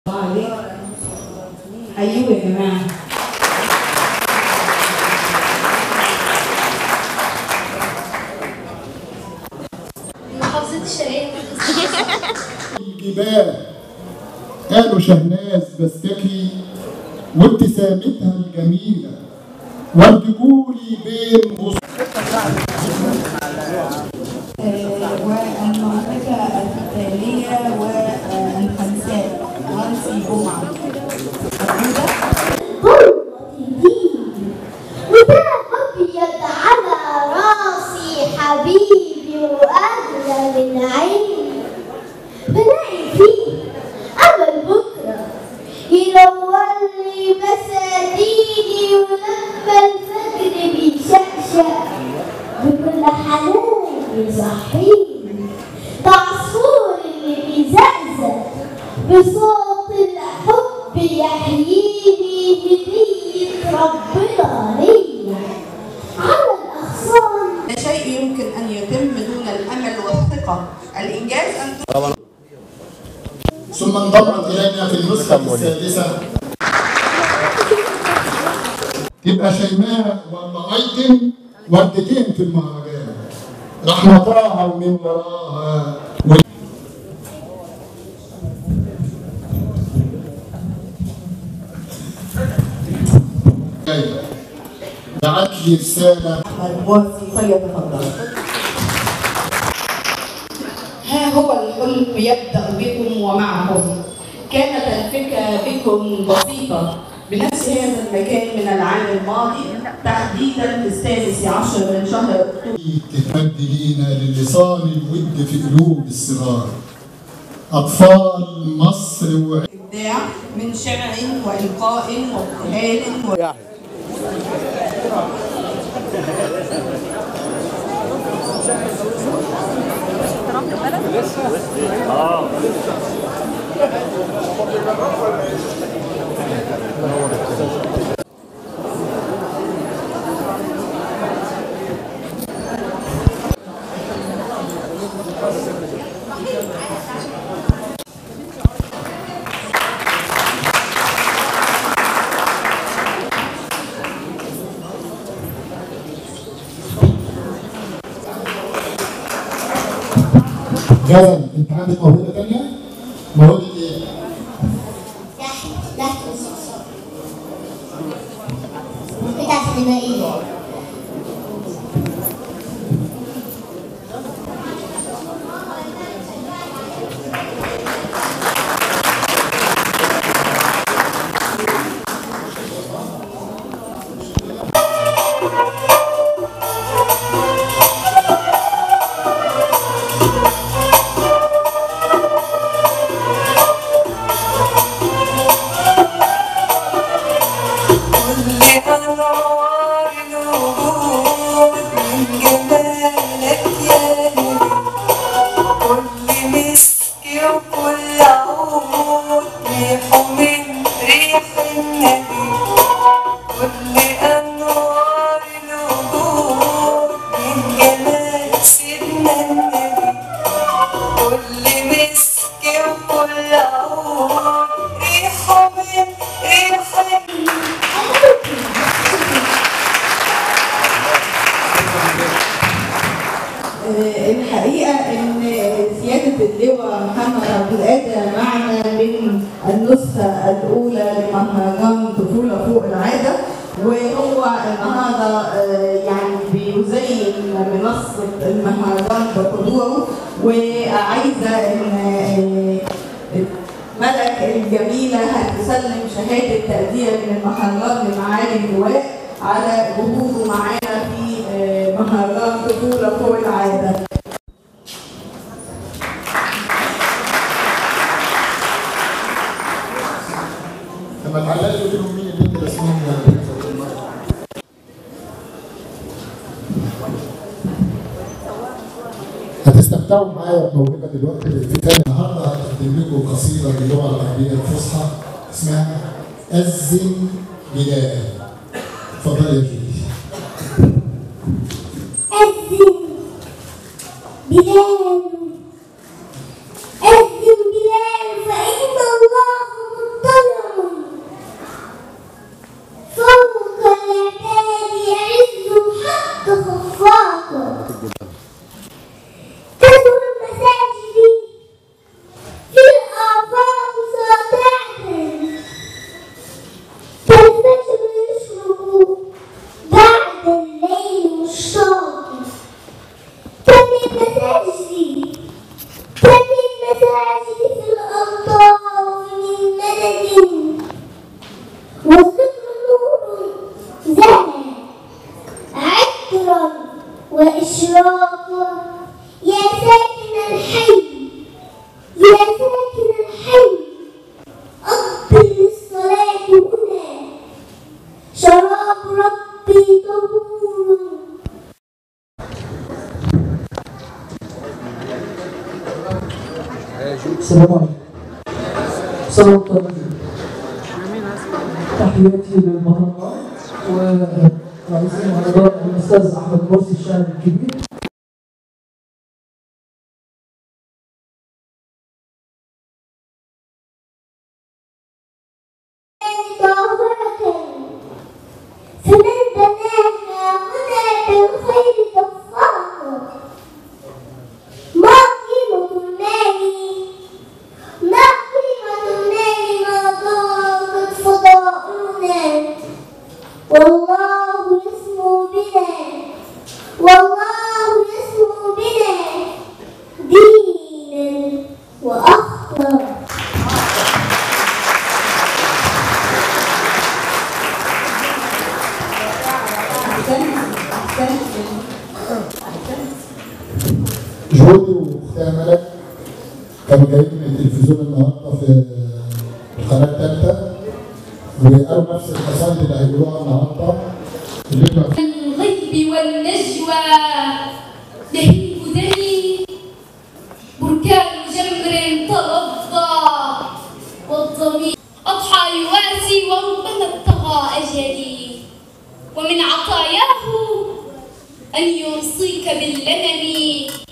الله عليك ايوه يا جماعه محافظة الشرقية الجبال قالوا شهناز بستكي وابتسامتها الجميلة وارجولي بين غصون والمنطقة التالية والخمساء نانسي جمعة موجودة قوة الدين وده أبيض على راسي حبيبي وأغلى من عيني بلاقي فيه أمل بكرة ينور لي مساديني ولما الفجر بيشقشق بكل حنان يصحيني ده عصفور اللي بيزقزق بصوت الحب يحييني هدية ربنا ليا على الأغصان لا شيء يمكن أن يتم دون الأمل والثقة الإنجاز أن ثم انضمت إلينا في النسخة السادسة تبقى شيماء ولا أيتم وردتين في المهرجان رحمتها ومن وراها و... بعت لي رسالة أحمد مرسي فليتفضل ها هو الحلم يبدأ بكم ومعكم كانت الفكرة بكم بسيطة بنفس هذا المكان من العام الماضي تحديدا في السادس عشر من شهر أكتوبر تتمد لينا للسان الود في قلوب الصغار أطفال مصر و... إبداع من شمع وإلقاء وابتهال و... غزل أنت عندك موهبة تانية؟ موهبة إيه؟ تحت تحت الصلصال بتاعت السينمائية كل أنوار الوجود من جمالك يا نبي كل مسك وكل عود ريحه من ريح النبي كل أنوار الوجود من جمال سيدنا النبي كل مسك وكل عود ريحه من ريح النبي آه، الحقيقة إن سيادة اللواء محمد عبد القادر معنا من النسخة الأولى لمهرجان طفولة فوق العادة وهو النهارده آه، يعني بيزين منصة المهرجان بحضوره وعايزة إن آه، ملك الجميلة هتسلم شهادة تقدير من المهرجان لمعالي اللواء على وجوده معانا في آه، مهرجان طفولة فوق العادة. لما تعلقوا قلت لهم مين اللي انت رسمهم هتستمتعوا معايا بموهبه دلوقتي للختام النهارده هقدم لكم قصيده باللغه العربيه الفصحى اسمها أذن بلال اتفضلي يا جودي أذن بلال أذن بلال فإن الله السلام عليكم صلاة الله تحياتي للمهرجان ورئيس المهرجان الأستاذ أحمد مرسي الشاعر الكبير طاهرة فمن بناها هنا بالخير كفاره ما قيمة المال ما قيمة المال ما ضاقت فضائلنا والله يسمو بنا والله يسمو بنا دينا وأخلاقا احسنت احسنت جودي واختها ملك كانوا جايين من التلفزيون النهارده في القناه الثالثه وقالوا نفس القصائد اللي هيقولوها النهارده اللي احنا الغيب والنجوى لهيب دمي بركان جمر تلظى والضمير أضحى يواسي وربما ابتغى أجلي ومن عطاياه أن يوصيك باللمم